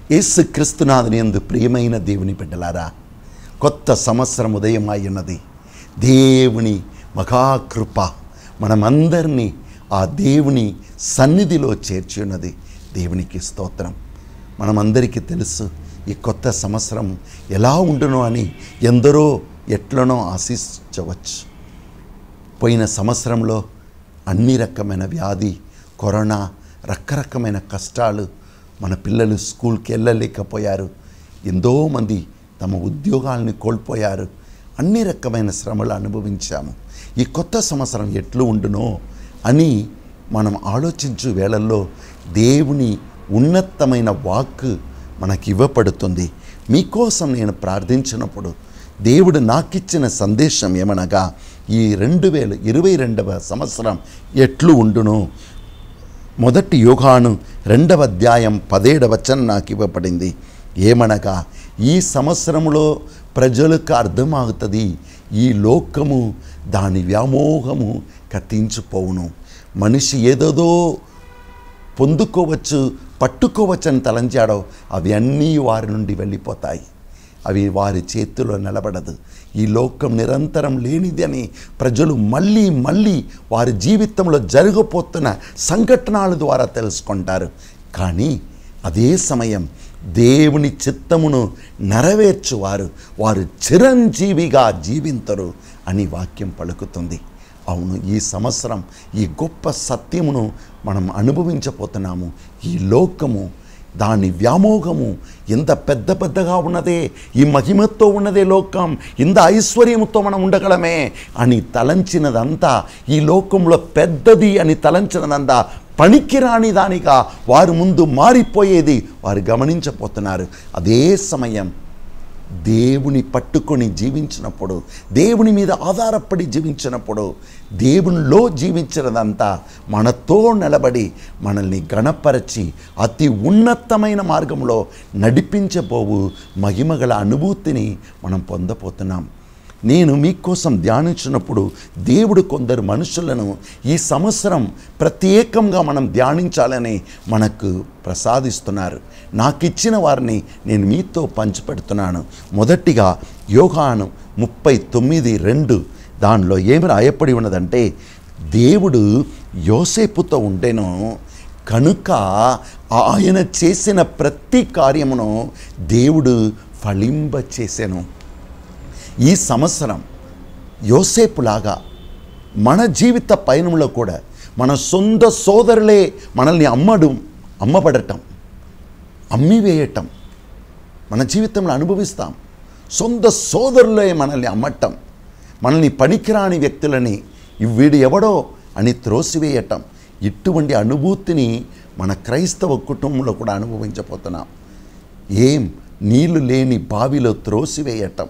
యేసు క్రీస్తునాథుని ఎందు ప్రియమైన దేవుని బిడ్డలారా కొత్త సంవత్సరం ఉదయం ఉన్నది దేవుని మహాకృప మనమందరినీ ఆ దేవుని సన్నిధిలో చేర్చి ఉన్నది దేవునికి స్తోత్రం మనమందరికీ తెలుసు ఈ కొత్త సంవత్సరం ఎలా ఉండునో అని ఎందరో ఎట్లనో ఆశించవచ్చు పోయిన సంవత్సరంలో అన్ని రకమైన వ్యాధి కరోనా రకరకమైన కష్టాలు మన పిల్లలు స్కూల్కి వెళ్ళలేకపోయారు ఎంతోమంది తమ ఉద్యోగాల్ని కోల్పోయారు అన్ని రకమైన శ్రమలు అనుభవించాము ఈ కొత్త సంవత్సరం ఎట్లు ఉండునో అని మనం ఆలోచించు వేళల్లో దేవుని ఉన్నతమైన వాక్ మనకి ఇవ్వబడుతుంది మీకోసం నేను ప్రార్థించినప్పుడు దేవుడు నాకిచ్చిన సందేశం ఏమనగా ఈ రెండు వేల ఇరవై రెండవ సంవత్సరం ఎట్లు ఉండును మొదటి యోగాను రెండవ అధ్యాయం పదేడవ వచనం నాకు ఇవ్వబడింది ఏమనగా ఈ సంవత్సరంలో ప్రజలకు అర్థమవుతుంది ఈ లోకము దాని వ్యామోహము కత్తించిపోవును మనిషి ఏదేదో పొందుకోవచ్చు పట్టుకోవచ్చని తలంచాడో అవి అన్నీ వారి నుండి వెళ్ళిపోతాయి అవి వారి చేతిలో నిలబడదు ఈ లోకం నిరంతరం లేనిది అని ప్రజలు మళ్ళీ మళ్ళీ వారి జీవితంలో జరగబోతున్న సంఘటనల ద్వారా తెలుసుకుంటారు కానీ అదే సమయం దేవుని చిత్తమును నెరవేర్చువారు వారు చిరంజీవిగా జీవింతరు అని వాక్యం పలుకుతుంది అవును ఈ సంవత్సరం ఈ గొప్ప సత్యమును మనం అనుభవించబోతున్నాము ఈ లోకము దాని వ్యామోహము ఎంత పెద్ద పెద్దగా ఉన్నదే ఈ మహిమతో ఉన్నదే లోకం ఇంత ఐశ్వర్యముతో మనం ఉండగలమే అని తలంచినదంతా ఈ లోకంలో పెద్దది అని తలంచినదంతా పనికిరాని దానిగా వారి ముందు మారిపోయేది వారు గమనించబోతున్నారు అదే సమయం దేవుని పట్టుకొని జీవించినప్పుడు దేవుని మీద ఆధారపడి జీవించినప్పుడు దేవునిలో జీవించినదంతా మనతో నిలబడి మనల్ని గణపరచి అతి ఉన్నతమైన మార్గంలో నడిపించబోవు మహిమగల అనుభూతిని మనం పొందబోతున్నాం నేను మీకోసం ధ్యానించినప్పుడు దేవుడు కొందరు మనుషులను ఈ సంవత్సరం ప్రత్యేకంగా మనం ధ్యానించాలని మనకు ప్రసాదిస్తున్నారు నాకు ఇచ్చిన వారిని నేను మీతో పంచిపెడుతున్నాను మొదటిగా యోగాను ముప్పై తొమ్మిది రెండు దానిలో ఏమి రాయపడి ఉన్నదంటే దేవుడు యోసేపుతో ఉండెను కనుక ఆయన చేసిన ప్రతి కార్యమును దేవుడు ఫలింప చేసెను ఈ సంవత్సరం యోసేపులాగా మన జీవిత పయనంలో కూడా మన సొంత సోదరులే మనల్ని అమ్మడం అమ్మబడటం అమ్మివేయటం మన జీవితంలో అనుభవిస్తాం సొంత సోదరులే మనల్ని అమ్మటం మనల్ని పనికిరాని వ్యక్తులని వీడు ఎవడో అని త్రోసివేయటం ఇటువంటి అనుభూతిని మన క్రైస్తవ కుటుంబంలో కూడా అనుభవించబోతున్నాం ఏం నీళ్లు లేని బావిలో త్రోసివేయటం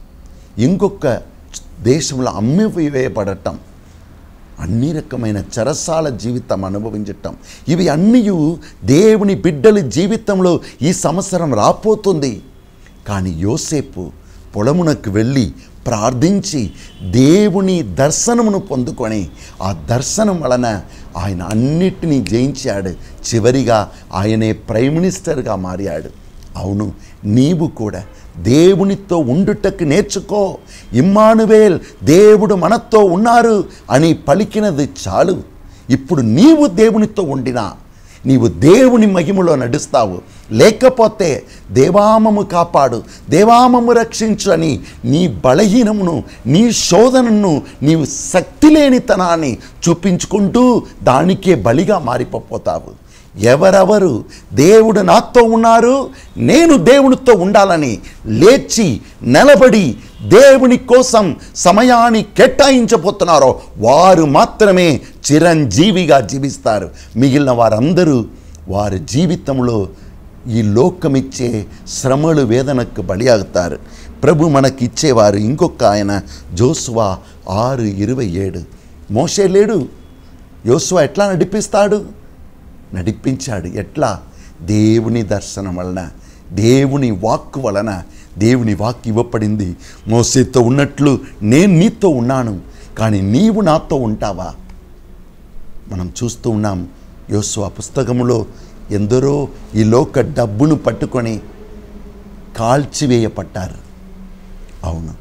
ఇంకొక దేశంలో అమ్మివేయబడటం అన్ని రకమైన చెరసాల జీవితం అనుభవించటం ఇవి అన్నీ దేవుని బిడ్డల జీవితంలో ఈ సంవత్సరం రాపోతుంది కానీ యోసేపు పొలమునకు వెళ్ళి ప్రార్థించి దేవుని దర్శనమును పొందుకొని ఆ దర్శనం వలన ఆయన అన్నిటినీ జయించాడు చివరిగా ఆయనే ప్రైమ్ మినిస్టర్గా మారాడు అవును నీవు కూడా దేవునితో ఉండుటకు నేర్చుకో ఇమ్మానువేల్ దేవుడు మనతో ఉన్నారు అని పలికినది చాలు ఇప్పుడు నీవు దేవునితో ఉండినా నీవు దేవుని మహిమలో నడుస్తావు లేకపోతే దేవామము కాపాడు దేవామము రక్షించు అని నీ బలహీనమును నీ శోధనను నీవు శక్తి లేనితనాన్ని చూపించుకుంటూ దానికే బలిగా మారిపోతావు ఎవరెవరు దేవుడు నాతో ఉన్నారు నేను దేవునితో ఉండాలని లేచి నిలబడి దేవుని కోసం సమయాన్ని కేటాయించబోతున్నారో వారు మాత్రమే చిరంజీవిగా జీవిస్తారు మిగిలిన వారందరూ వారి జీవితంలో ఈ లోకమిచ్చే శ్రమలు వేదనకు బలి అవుతారు ప్రభు మనకిచ్చేవారు ఇంకొక ఆయన జోసువా ఆరు ఇరవై ఏడు మోసే లేడు యోసువా ఎట్లా నడిపిస్తాడు నడిపించాడు ఎట్లా దేవుని దర్శనం వలన దేవుని వాక్కు వలన దేవుని వాక్ ఇవ్వబడింది మోసేతో ఉన్నట్లు నేను నీతో ఉన్నాను కానీ నీవు నాతో ఉంటావా మనం చూస్తూ ఉన్నాం యోసువ పుస్తకములో ఎందరో ఈ లోక డబ్బును పట్టుకొని కాల్చివేయపట్టారు అవును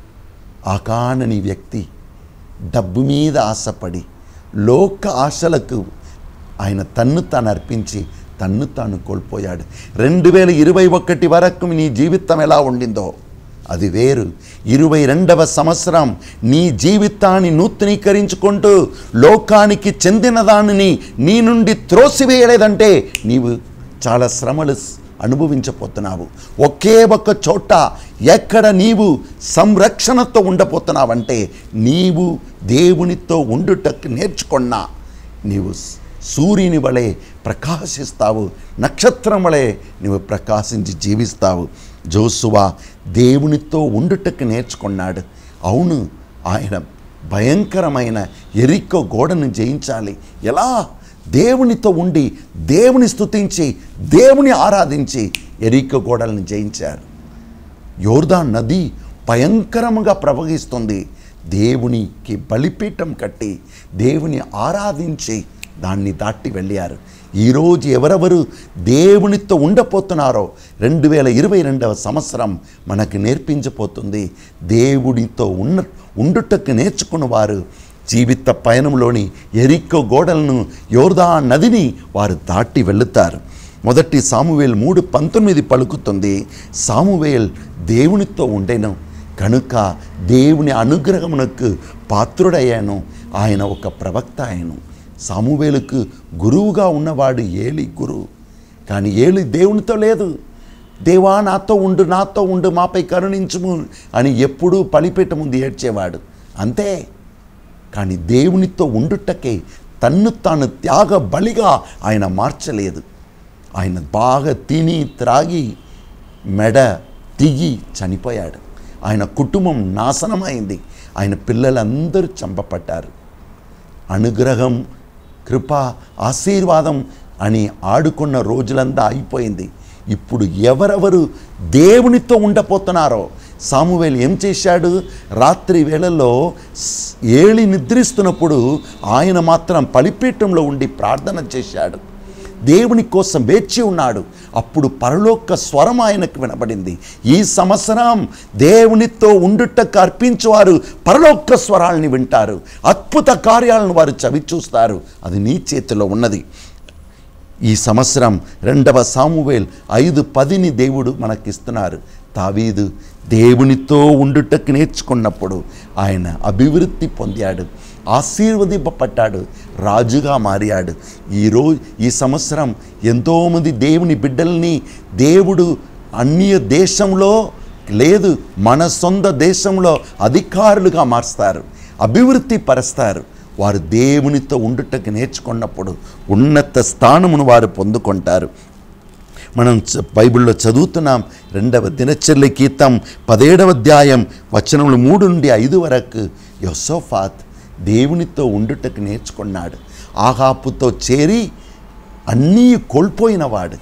ఆ కానని వ్యక్తి డబ్బు మీద ఆశపడి లోక ఆశలకు ఆయన తన్ను తాను అర్పించి తన్ను తాను కోల్పోయాడు రెండు వేల ఇరవై ఒకటి వరకు నీ జీవితం ఎలా ఉండిందో అది వేరు ఇరవై రెండవ సంవత్సరం నీ జీవితాన్ని నూతనీకరించుకుంటూ లోకానికి చెందిన దానిని నీ నుండి త్రోసివేయలేదంటే నీవు చాలా శ్రమలు అనుభవించబోతున్నావు ఒకే ఒక్క చోట ఎక్కడ నీవు సంరక్షణతో ఉండబోతున్నావంటే నీవు దేవునితో ఉండుటకు నేర్చుకున్నా నీవు సూర్యుని వలె ప్రకాశిస్తావు నక్షత్రం వలె నీవు ప్రకాశించి జీవిస్తావు జోసువా దేవునితో ఉండుటకు నేర్చుకున్నాడు అవును ఆయన భయంకరమైన ఎరికో గోడను జయించాలి ఎలా దేవునితో ఉండి దేవుని స్తుతించి దేవుని ఆరాధించి ఎరికో గోడలను జయించారు యోర్దాన్ నది భయంకరముగా ప్రవహిస్తుంది దేవునికి బలిపీఠం కట్టి దేవుని ఆరాధించి దాన్ని దాటి వెళ్ళారు ఈరోజు ఎవరెవరు దేవునితో ఉండపోతున్నారో రెండు వేల ఇరవై రెండవ సంవత్సరం మనకు నేర్పించబోతుంది దేవునితో ఉన్న ఉండుటకు నేర్చుకున్న వారు జీవిత పయనంలోని ఎరిక్కో గోడలను యోర్దా నదిని వారు దాటి వెళుతారు మొదటి సామువేల్ మూడు పంతొమ్మిది పలుకుతుంది సామువేల్ దేవునితో ఉండెను కనుక దేవుని అనుగ్రహమునకు పాత్రుడయ్యాను ఆయన ఒక ప్రవక్త అయ్యాను సామువేలుకు గురువుగా ఉన్నవాడు ఏలి గురువు కానీ ఏలి దేవునితో లేదు దేవా నాతో ఉండు నాతో ఉండు మాపై కరుణించుము అని ఎప్పుడూ పలిపేట ముందు ఏడ్చేవాడు అంతే కానీ దేవునితో ఉండుటకే తన్ను తాను త్యాగ బలిగా ఆయన మార్చలేదు ఆయన బాగా తిని త్రాగి మెడ దిగి చనిపోయాడు ఆయన కుటుంబం నాశనమైంది ఆయన పిల్లలందరూ చంపపడ్డారు అనుగ్రహం కృప ఆశీర్వాదం అని ఆడుకున్న రోజులంతా అయిపోయింది ఇప్పుడు ఎవరెవరు దేవునితో ఉండపోతున్నారో సామువేలు ఏం చేశాడు రాత్రి వేళల్లో స్- ఏలి నిద్రిస్తున్నప్పుడు ఆయన మాత్రం పలిపీఠంలో ఉండి ప్రార్థన చేశాడు దేవుని కోసం వేచి ఉన్నాడు అప్పుడు పరలోక స్వరం ఆయనకు వినబడింది ఈ సంవత్సరం దేవునితో ఉండుటకు అర్పించువారు పరలోక స్వరాలని వింటారు అద్భుత కార్యాలను వారు చవి చూస్తారు అది నీ చేతిలో ఉన్నది ఈ సంవత్సరం రెండవ సామువేల్ ఐదు పదిని దేవుడు మనకిస్తున్నారు తావీదు దేవునితో ఉండుటకు నేర్చుకున్నప్పుడు ఆయన అభివృద్ధి పొందాడు ఆశీర్వదింపబడ్డాడు రాజుగా మారాడు ఈరోజు ఈ సంవత్సరం ఎంతోమంది దేవుని బిడ్డల్ని దేవుడు అన్య దేశంలో లేదు మన సొంత దేశంలో అధికారులుగా మారుస్తారు అభివృద్ధి పరుస్తారు వారు దేవునితో ఉండుటకు నేర్చుకున్నప్పుడు ఉన్నత స్థానమును వారు పొందుకుంటారు మనం చ- బైబిల్లో చదువుతున్నాం రెండవ దినచర్య గీతం పదేడవ అధ్యాయం వచనములు మూడు నుండి ఐదు వరకు యొసోఫాత్ దేవునితో ఉండుటకు నేర్చుకున్నాడు ఆహాపుతో చేరి అన్నీ కోల్పోయినవాడు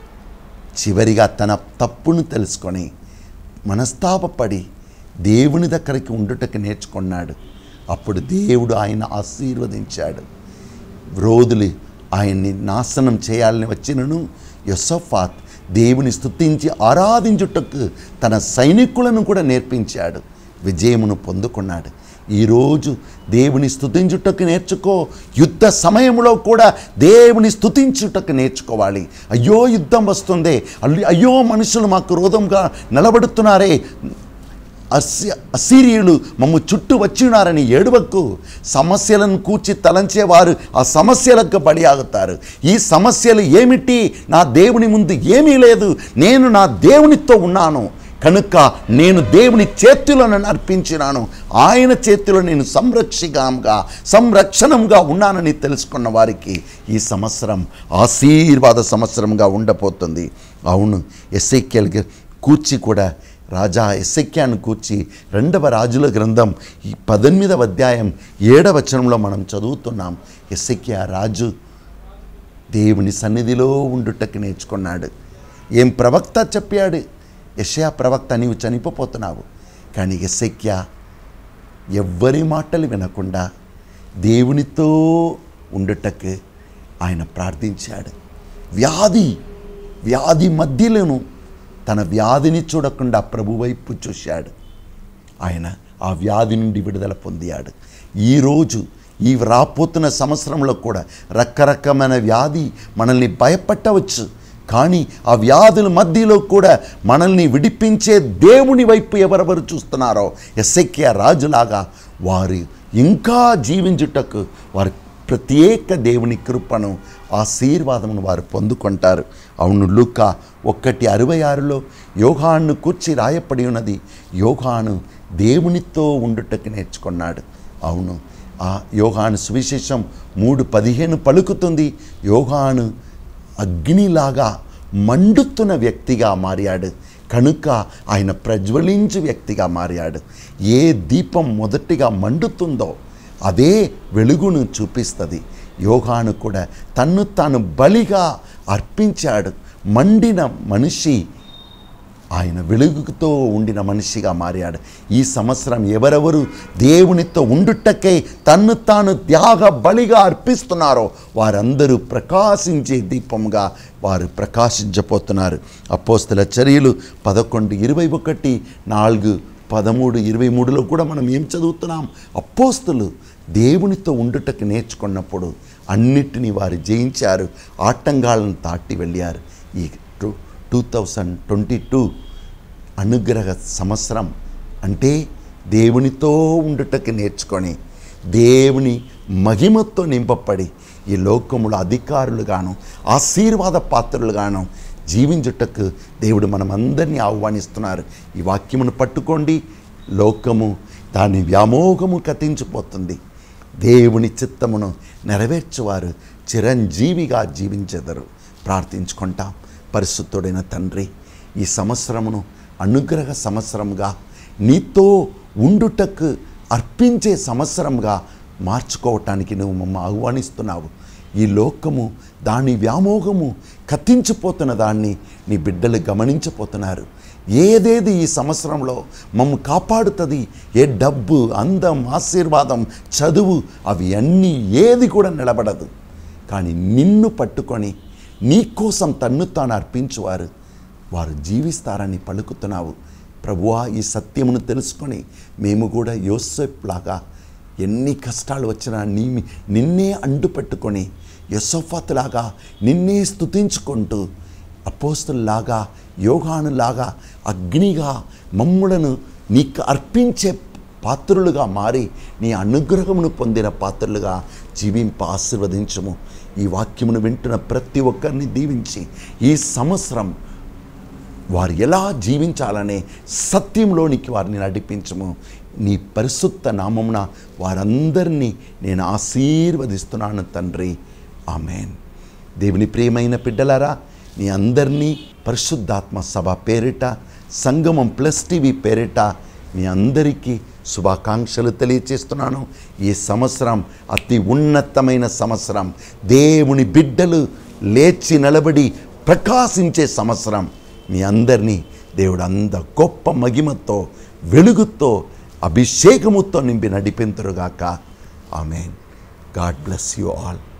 చివరిగా తన తప్పును తెలుసుకొని మనస్తాపపడి దేవుని దగ్గరికి ఉండుటకు నేర్చుకున్నాడు అప్పుడు దేవుడు ఆయన ఆశీర్వదించాడు రోదులు ఆయన్ని నాశనం చేయాలని వచ్చినను యొసఫాత్ దేవుని స్తుతించి ఆరాధించుటకు తన సైనికులను కూడా నేర్పించాడు విజయమును పొందుకున్నాడు ఈరోజు దేవుని స్తుతించుటకు నేర్చుకో యుద్ధ సమయంలో కూడా దేవుని స్తుతించుటకు నేర్చుకోవాలి అయ్యో యుద్ధం వస్తుంది అల్లి- అయ్యో మనుషులు మాకు రోధంగా నిలబడుతున్నారే అస్సి అసీరియులు మమ్ము చుట్టూ వచ్చినారని ఏడువకు సమస్యలను కూర్చి తలంచేవారు ఆ సమస్యలకు బలి ఆగుతారు ఈ సమస్యలు ఏమిటి నా దేవుని ముందు ఏమీ లేదు నేను నా దేవునితో ఉన్నాను కనుక నేను దేవుని చేతిలో నన్ను అర్పించినాను ఆయన చేతిలో నేను సంరక్షికంగా సంరక్షణంగా ఉన్నానని తెలుసుకున్న వారికి ఈ సంవత్సరం ఆశీర్వాద సంవత్సరంగా ఉండబోతుంది అవును ఎస్ఐక్యల్ కూర్చి కూడా రాజా ఎస్సెక్యాను కూర్చి రెండవ రాజుల గ్రంథం ఈ పద్దెనిమిదవ అధ్యాయం ఏడవ వచనంలో మనం చదువుతున్నాం ఎస్సెక్యా రాజు దేవుని సన్నిధిలో ఉండుటకు నేర్చుకున్నాడు ఏం ప్రవక్త చెప్పాడు యషయా ప్రవక్త నీవు చనిపోతున్నావు కానీ ఎస్సెక్యా ఎవ్వరి మాటలు వినకుండా దేవునితో ఉండుటకు ఆయన ప్రార్థించాడు వ్యాధి వ్యాధి మధ్యలోను తన వ్యాధిని చూడకుండా ప్రభు వైపు చూశాడు ఆయన ఆ వ్యాధి నుండి విడుదల పొందాడు ఈరోజు ఈ రాపోతున్న సంవత్సరంలో కూడా రకరకమైన వ్యాధి మనల్ని భయపెట్టవచ్చు కానీ ఆ వ్యాధుల మధ్యలో కూడా మనల్ని విడిపించే దేవుని వైపు ఎవరెవరు చూస్తున్నారో ఎస్ఎక్య రాజులాగా వారు ఇంకా జీవించుటకు వారు ప్రత్యేక దేవుని కృపను ఆశీర్వాదమును వారు పొందుకుంటారు అవును లూక ఒక్కటి అరవై ఆరులో యోగాను కూర్చి రాయపడి ఉన్నది యోగాను దేవునితో ఉండుటకు నేర్చుకున్నాడు అవును ఆ యోగాను సువిశేషం మూడు పదిహేను పలుకుతుంది యోగాను అగ్నిలాగా మండుతున్న వ్యక్తిగా మారాడు కనుక ఆయన ప్రజ్వలించు వ్యక్తిగా మారాడు ఏ దీపం మొదటిగా మండుతుందో అదే వెలుగును చూపిస్తుంది యోగాను కూడా తన్ను తాను బలిగా అర్పించాడు మండిన మనిషి ఆయన వెలుగుతో ఉండిన మనిషిగా మారాడు ఈ సంవత్సరం ఎవరెవరు దేవునితో ఉండుటకై తన్ను తాను త్యాగ బలిగా అర్పిస్తున్నారో వారందరూ ప్రకాశించే దీపంగా వారు ప్రకాశించబోతున్నారు అపోస్తుల చర్యలు పదకొండు ఇరవై ఒకటి నాలుగు పదమూడు ఇరవై మూడులో కూడా మనం ఏం చదువుతున్నాం అపోస్తులు దేవునితో ఉండుటకు నేర్చుకున్నప్పుడు అన్నిటినీ వారు జయించారు ఆటంగాలను దాటి వెళ్ళారు ఈ two two thousand twenty two అనుగ్రహ సంవత్సరం అంటే దేవునితో ఉండుటకు నేర్చుకొని దేవుని మహిమతో నింపబడి ఈ లోకములో అధికారులుగాను ఆశీర్వాద పాత్రలుగాను జీవించుటకు దేవుడు మనమందరినీ ఆహ్వానిస్తున్నారు ఈ వాక్యమును పట్టుకోండి లోకము దాని వ్యామోహము కథించిపోతుంది దేవుని చిత్తమును నెరవేర్చువారు చిరంజీవిగా జీవించెదరు ప్రార్థించుకుంటాం పరిశుద్ధుడైన తండ్రి ఈ సంవత్సరమును అనుగ్రహ సంవత్సరంగా నీతో ఉండుటకు అర్పించే సంవత్సరంగా మార్చుకోవటానికి నువ్వు మమ్మ ఆహ్వానిస్తున్నావు ఈ లోకము దాని వ్యామోహము కత్తించిపోతున్న దాన్ని నీ బిడ్డలు గమనించపోతున్నారు ఏదేది ఈ సంవత్సరంలో మమ్మ కాపాడుతుంది ఏ డబ్బు అందం ఆశీర్వాదం చదువు అవి అన్నీ ఏది కూడా నిలబడదు కానీ నిన్ను పట్టుకొని నీ కోసం తన్ను తాను అర్పించువారు వారు జీవిస్తారని పలుకుతున్నావు ప్రభువా ఈ సత్యమును తెలుసుకొని మేము కూడా యోసెఫ్ లాగా ఎన్ని కష్టాలు వచ్చినా నీ నిన్నే అండుపెట్టుకొని యశోఫత్లాగా నిన్నే స్తుతించుకుంటూ అపోస్తుల్లాగా యోగానులాగా అగ్నిగా మమ్ములను నీకు అర్పించే పాత్రులుగా మారి నీ అనుగ్రహమును పొందిన పాత్రలుగా జీవింప ఆశీర్వదించము ఈ వాక్యమును వింటున్న ప్రతి ఒక్కరిని దీవించి ఈ సంవత్సరం వారు ఎలా జీవించాలనే సత్యంలోనికి వారిని నడిపించము నీ పరిశుద్ధ నామమున వారందరినీ నేను ఆశీర్వదిస్తున్నాను తండ్రి ఆమెన్ దేవుని ప్రియమైన బిడ్డలారా మీ అందరినీ పరిశుద్ధాత్మ సభ పేరిట సంగమం ప్లస్ టీవీ పేరిట మీ అందరికీ శుభాకాంక్షలు తెలియచేస్తున్నాను ఈ సంవత్సరం అతి ఉన్నతమైన సంవత్సరం దేవుని బిడ్డలు లేచి నిలబడి ప్రకాశించే సంవత్సరం మీ అందరినీ దేవుడు అంద గొప్ప మహిమతో వెలుగుతో అభిషేకముతో నింపి నడిపింతురుగాక amen God bless you all